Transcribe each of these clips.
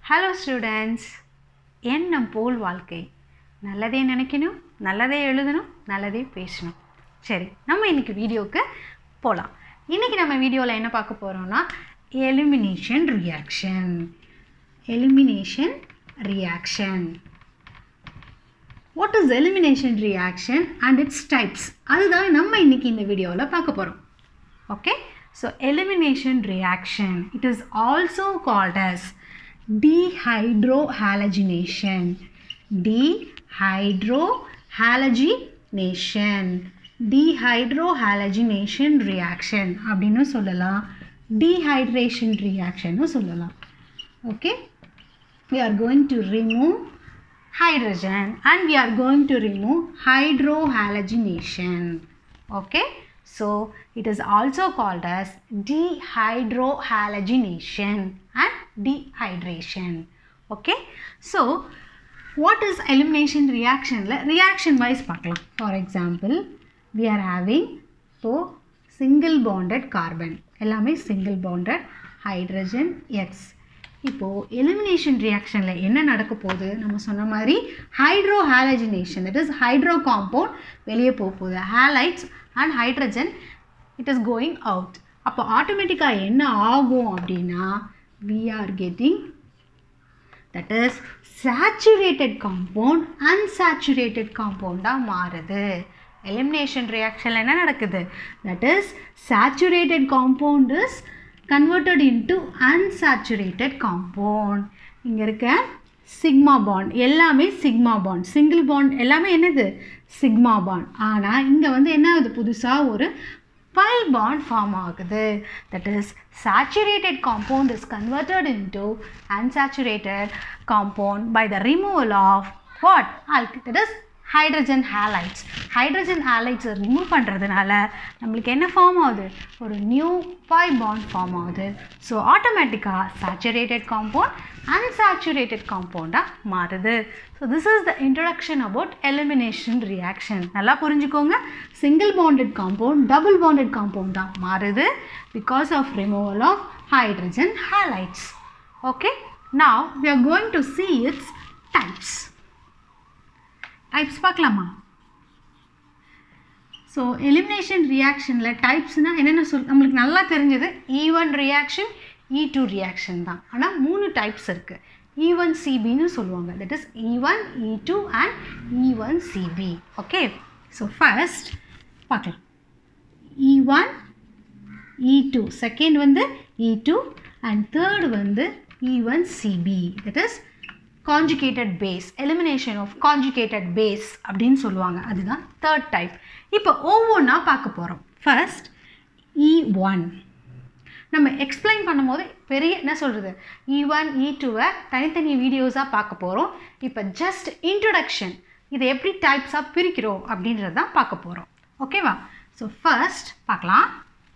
Hello students எண்ணம் போல் வாழ்க்கை நல்லதே நினைக்கணும் நல்லதே எழுதணும் நல்லதே பேசணும் சரி நம்ம இன்னைக்கு வீடியோவுக்கு போகலாம் இன்றைக்கி நம்ம வீடியோவில் என்ன பார்க்க போகிறோம்னா elimination reaction elimination reaction what is elimination reaction and its types அதுதான் நம்ம இன்னைக்கு இந்த வீடியோவில் பார்க்க போகிறோம் okay so elimination reaction it is also called as dehydrohalogenation dehydrohalogenation dehydrohalogenation reaction அப்படின்னு சொல்லலாம் dehydration reaction சொல்லலாம் okay we are going to remove hydrogen and we are going to remove hydrohalogenation okay so it is also called as dehydrohalogenation and dehydration okay so what is elimination reaction reaction wise பார்க்கலாம் for example we are having so single bonded carbon எல்லாமே single bonded hydrogen X இப்போது elimination ரியாக்ஷனில் என்ன நடக்க போகுது நம்ம சொன்ன மாதிரி hydrohalogenation that is hydro compound வெளியே போக போகுது halides and hydrogen it is going out அப்போ ஆட்டோமேட்டிக்காக என்ன ஆகும் அப்படின்னா we are getting that is saturated compound unsaturated காம்பவுண்டாக மாறுது எலிமினேஷன் ரியாக்ஷனில் என்ன நடக்குது that is saturated compound is converted into unsaturated compound இங்கே இருக்க சிக்மா பாண்ட் எல்லாமே சிக்மா பாண்ட் சிங்கிள் பாண்ட் எல்லாமே என்னது சிக்மா பாண்ட் ஆனால் இங்கே வந்து என்ன ஆகுது புதுசாக ஒரு பை பாண்ட் ஃபார்ம் ஆகுது that is saturated compound is converted into unsaturated compound by the removal of what ஆல்க் that is hydrogen halides hydrogen ஹேலைட்ஸை ரிமூவ் பண்ணுறதுனால நம்மளுக்கு என்ன ஃபார்ம் ஆகுது ஒரு நியூ பை பாண்ட் ஃபார்ம் ஆகுது ஸோ ஆட்டோமேட்டிக்காக சேச்சுரேட்டட் காம்பவுண்ட் அன்சாச்சுரேட்டட் காம்பவுண்டாக மாறுது so this is the introduction about elimination reaction நல்லா புரிஞ்சுக்கோங்க single bonded compound double bonded காம்பவுண்டாக மாறுது because of removal of hydrogen halides okay now we are going to see its types types பார்க்கலாமா so elimination ரியாக்ஷனில் டைப்ஸ்னால் என்னென்ன சொல் நம்மளுக்கு நல்லா தெரிஞ்சது E one reaction E two reaction தான் ஆனால் மூணு டைப்ஸ் இருக்குது இ ஒன் சிபின்னு சொல்லுவாங்க that is E one E two and E one CB okay so first பார்க்கலாம் E one E two second வந்து இ டூ அண்ட் தேர்ட் வந்து E one CB that is conjugated base elimination of conjugated base அப்படின்னு சொல்லுவாங்க அதுதான் third type இப்போ ஒவ்வொன்றா பார்க்க போகிறோம் ஃபர்ஸ்ட் இ ஒன் நம்ம எக்ஸ்பிளைன் பண்ணும்போது பெரிய என்ன சொல்கிறது இ ஒன் இ டூவை தனித்தனி வீடியோஸாக பார்க்க போகிறோம் இப்போ ஜஸ்ட் இன்ட்ரடக்ஷன் இதை எப்படி டைப்ஸாக பிரிக்கிறோம் அப்படின்றது தான் பார்க்க போகிறோம் ஓகேவா ஸோ ஃபர்ஸ்ட் பார்க்கலாம்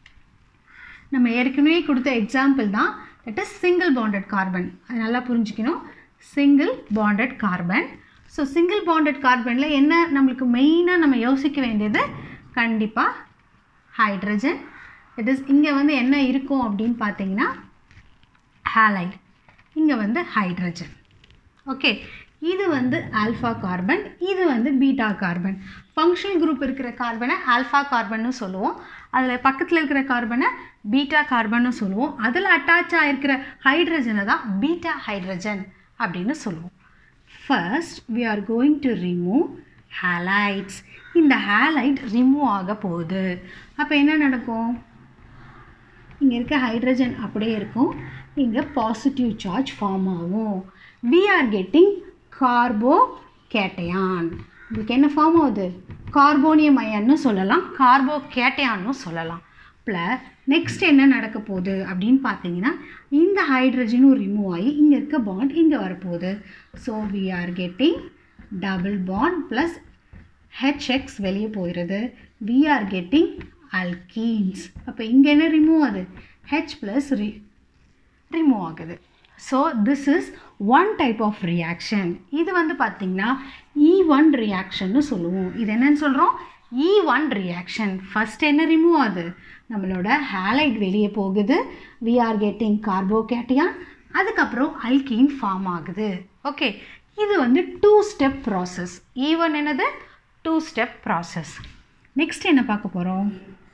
நம்ம ஏற்கனவே கொடுத்த எக்ஸாம்பிள் தான் that is single bonded carbon அது நல்லா புரிஞ்சுக்கணும் single bonded carbon so single bonded கார்பனில் என்ன நம்மளுக்கு மெயினாக நம்ம யோசிக்க வேண்டியது கண்டிப்பாக ஹைட்ரஜன் இட் இஸ் இங்கே வந்து என்ன இருக்கும் அப்படின்னு பார்த்தீங்கன்னா ஹேலைட் இங்கே வந்து ஹைட்ரஜன் ஓகே இது வந்து ஆல்ஃபா கார்பன் இது வந்து பீட்டா கார்பன் ஃபங்க்ஷனல் குரூப் இருக்கிற கார்பனை ஆல்ஃபா கார்பன்னு சொல்லுவோம் அதில் பக்கத்தில் இருக்கிற கார்பனை பீட்டா கார்பன்னு சொல்லுவோம் அதில் அட்டாச் ஆகிருக்கிற ஹைட்ரஜனை தான் பீட்டா ஹைட்ரஜன் அப்படின்னு சொல்லுவோம் first we are going to remove halides இந்த ஹேலைட் ரிமூவ் ஆக போகுது அப்போ என்ன நடக்கும் இங்கே இருக்க ஹைட்ரஜன் அப்படியே இருக்கும் இங்கே பாசிட்டிவ் சார்ஜ் ஃபார்ம் ஆகும் we are getting carbocation உங்களுக்கு என்ன ஃபார்ம் ஆகுது கார்போனியம் அயன்னு சொல்லலாம் கார்போ கேட்டையான்னு சொல்லலாம் ப்ளஸ் நெக்ஸ்ட் என்ன நடக்க போகுது அப்படின்னு பார்த்தீங்கன்னா இந்த ஹைட்ரஜனும் ரிமூவ் ஆகி இங்கே இருக்க பாண்ட் இங்கே வரப்போகுது so we are getting double bond plus HX வெளியே போயிடுது வி ஆர் கெட்டிங் அல்கீன்ஸ் அப்போ இங்கே என்ன ரிமூவ் ஆகுது ஹெச் ப்ளஸ் ரி ரிமூவ் ஆகுது so this is one type of reaction இது வந்து பார்த்திங்கன்னா இ ஒன் ரியாக்ஷன்னு சொல்லுவோம் இது என்னன்னு சொல்கிறோம் இ ஒன் ரியாக்ஷன் ஃபஸ்ட் என்ன ரிமூவ் ஆகுது நம்மளோட ஹேலைட் வெளியே போகுது வி ஆர் கெட்டிங் கார்போகேட்டியான் அதுக்கப்புறம் அல்கீன் ஃபார்ம் ஆகுது ஓகே இது வந்து டூ ஸ்டெப் ப்ராசஸ் ஈவன் என்னது டூ ஸ்டெப் ப்ராசஸ் நெக்ஸ்ட் என்ன பார்க்க போகிறோம்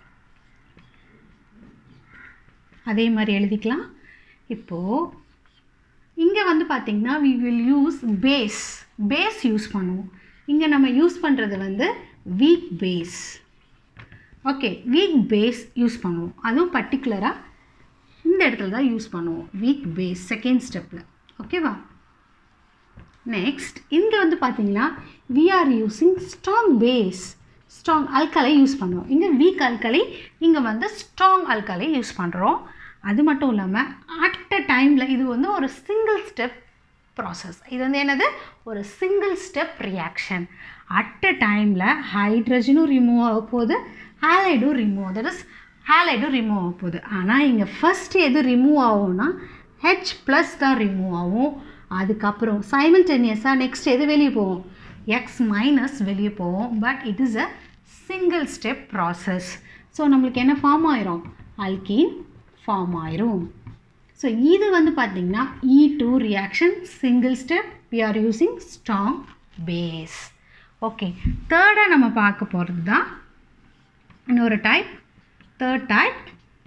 அதே மாதிரி எழுதிக்கலாம் இப்போது இங்கே வந்து பார்த்திங்கன்னா we will use base base use பண்ணுவோம் இங்கே நம்ம யூஸ் பண்ணுறது வந்து weak base okay weak base use பண்ணுவோம் அதுவும் பர்டிகுலராக இந்த இடத்துல தான் யூஸ் பண்ணுவோம் வீக் பேஸ் செகண்ட் ஸ்டெப்பில் ஓகேவா நெக்ஸ்ட் இங்கே வந்து பார்த்தீங்கன்னா we are using strong base strong alkali use பண்ணுவோம் இங்கே வீக் அல்கலை இங்கே வந்து ஸ்ட்ராங் அல்கலை யூஸ் பண்ணுறோம் அது மட்டும் இல்லாமல் அட் அ டைமில் இது வந்து ஒரு சிங்கிள் ஸ்டெப் ப்ராசஸ் இது வந்து என்னது ஒரு single step reaction at a டைமில் ஹைட்ரஜனும் ரிமூவ் ஆக போகுது ஹேலைடும் ரிமூவ் தட் இஸ் ஹேலைடும் ரிமூவ் ஆக போகுது ஆனால் இங்கே ஃபஸ்ட்டு எது ரிமூவ் ஆகும்னா ஹெச் ப்ளஸ் தான் ரிமூவ் ஆகும் அதுக்கப்புறம் சைமல்டேனியஸாக நெக்ஸ்ட் எது வெளியே போகும் எக்ஸ் மைனஸ் வெளியே போகும் but it is a single step process so நம்மளுக்கு என்ன ஃபார்ம் ஆயிரும் அல்கீன் ஃபார்ம் ஆயிரும் ஸோ இது வந்து பார்த்திங்கன்னா E two reaction single step we are using strong base okay தேர்டாக நம்ம பார்க்க போகிறது தான் இன்னொரு டைப் தேர்ட் டைப்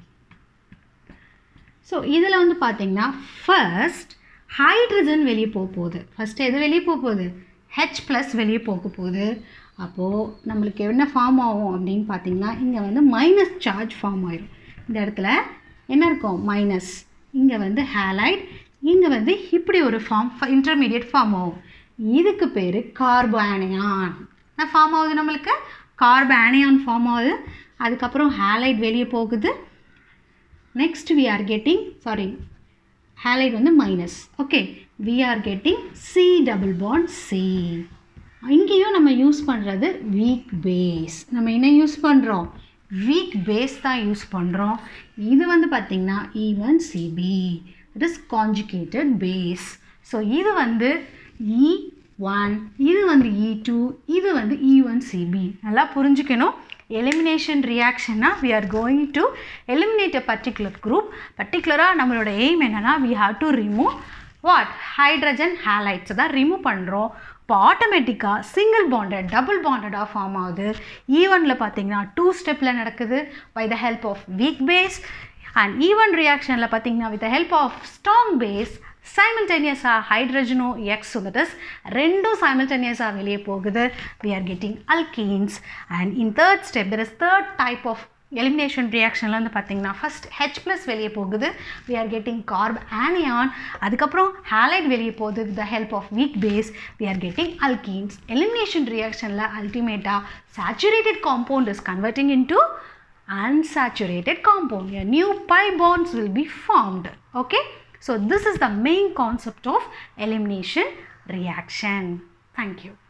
ஸோ இதில் வந்து பார்த்திங்கன்னா ஃபர்ஸ்ட் ஹைட்ரஜன் வெளியே போக போகுது ஃபஸ்ட்டு எது வெளியே போக போகுது ஹெச் ப்ளஸ் வெளியே போக போகுது அப்போது நம்மளுக்கு என்ன ஃபார்ம் ஆகும் அப்படின்னு பார்த்தீங்கன்னா இங்கே வந்து மைனஸ் சார்ஜ் ஃபார்ம் ஆயிடும் இந்த இடத்துல என்ன இருக்கும் மைனஸ் இங்கே வந்து ஹேலைட் இங்கே வந்து இப்படி ஒரு ஃபார்ம் இன்டர்மீடியட் ஃபார்ம் ஆகும் இதுக்கு பேர் கார்போஆனியான் ஃபார்ம் ஆகுது நம்மளுக்கு கார்போஆனியான் ஃபார்ம் ஆகுது அதுக்கப்புறம் ஹேலைட் வெளியே போகுது next we are getting sorry halide வந்து minus okay we are getting C double bond C இங்கேயும் நம்ம யூஸ் பண்ணுறது வீக் பேஸ் நம்ம என்ன யூஸ் பண்ணுறோம் வீக் பேஸ் தான் யூஸ் பண்ணுறோம் இது வந்து பார்த்திங்கன்னா E one CB it is conjugated base so இது வந்து இ ஒன் இது வந்து இ டூ இது வந்து இ ஒன் சிபி நல்லா புரிஞ்சுக்கணும் எலிமினேஷன் ரியாக்ஷன்னா we are going to eliminate a particular group பர்டிகுலராக நம்மளோட எய்ம் என்னென்னா we have to remove what hydrogen ஹேலைட்ஸை தான் ரிமூவ் பண்ணுறோம் இப்போ ஆட்டோமேட்டிக்காக சிங்கிள் பாண்டட் டபுள் பாண்டடாக ஃபார்ம் ஆகுது ஈவனில் பார்த்தீங்கன்னா டூ ஸ்டெப்பில் நடக்குது by the help of weak base and E one ரியாக்ஷனில் பார்த்தீங்கன்னா with the help of strong base சைமல்டேனியஸாக ஹைட்ரஜனும் எக்ஸ் தட் இஸ் ரெண்டும் சைமல்டேனியஸாக வெளியே போகுது we are getting alkenes and in third step there is third type of elimination ரியாக்ஷனில் வந்து பார்த்தீங்கன்னா ஃபஸ்ட் ஹெச் ப்ளஸ் வெளியே போகுது we are getting carbanion அதுக்கப்புறம் ஹேலைட் வெளியே போகுது with the help of weak base we are getting alkenes elimination ரியாக்ஷனில் அல்டிமேட்டாக saturated compound is converting into unsaturated compound. A new pi bonds will be formed. Okay. So this is the main concept of elimination reaction. Thank you.